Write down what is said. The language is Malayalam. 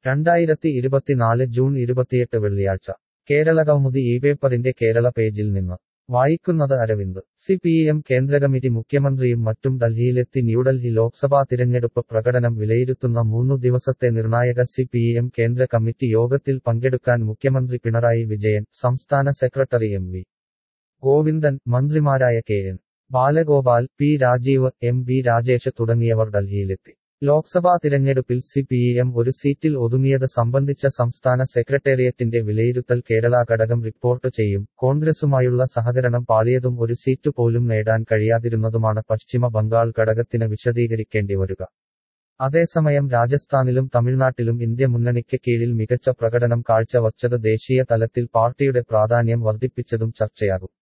രണ്ടായിരത്തി ഇരുപത്തിനാല് ജൂൺ ഇരുപത്തിയെട്ട് വെള്ളിയാഴ്ച കേരള കൗമുദി ഈ പേപ്പറിന്റെ കേരള പേജിൽ നിന്ന് വായിക്കുന്നത് അരവിന്ദ് സി പി എം കേന്ദ്രകമ്മിറ്റി മുഖ്യമന്ത്രിയും മറ്റും ഡൽഹിയിലെത്തി ന്യൂഡൽഹി ലോക്സഭാ തിരഞ്ഞെടുപ്പ് പ്രകടനം വിലയിരുത്തുന്ന മൂന്നു ദിവസത്തെ നിർണായക സി പി എം കേന്ദ്ര കമ്മിറ്റി യോഗത്തിൽ പങ്കെടുക്കാൻ മുഖ്യമന്ത്രി പിണറായി വിജയൻ സംസ്ഥാന സെക്രട്ടറി എം വി ഗോവിന്ദൻ മന്ത്രിമാരായ K N Balagopal P Rajeev M B Rajesh തുടങ്ങിയവർ ഡൽഹിയിലെത്തി ലോക്സഭാ തിരഞ്ഞെടുപ്പിൽ സി പി എം ഒരു സീറ്റിൽ ഒതുങ്ങിയത് സംബന്ധിച്ച സംസ്ഥാന സെക്രട്ടേറിയറ്റിന്റെ വിലയിരുത്തൽ കേരള ഘടകം റിപ്പോർട്ട് ചെയ്യും കോൺഗ്രസുമായുള്ള സഹകരണം പാളിയതും ഒരു സീറ്റ് പോലും നേടാൻ കഴിയാതിരുന്നതുമാണ് പശ്ചിമ ബംഗാൾ ഘടകത്തിന് വിശദീകരിക്കേണ്ടി വരിക അതേസമയം രാജസ്ഥാനിലും തമിഴ്നാട്ടിലും ഇന്ത്യ മുന്നണിക്ക് കീഴിൽ മികച്ച പ്രകടനം കാഴ്ചവച്ചത് ദേശീയ തലത്തിൽ പാർട്ടിയുടെ പ്രാധാന്യം വർദ്ധിപ്പിച്ചതും ചർച്ചയാകും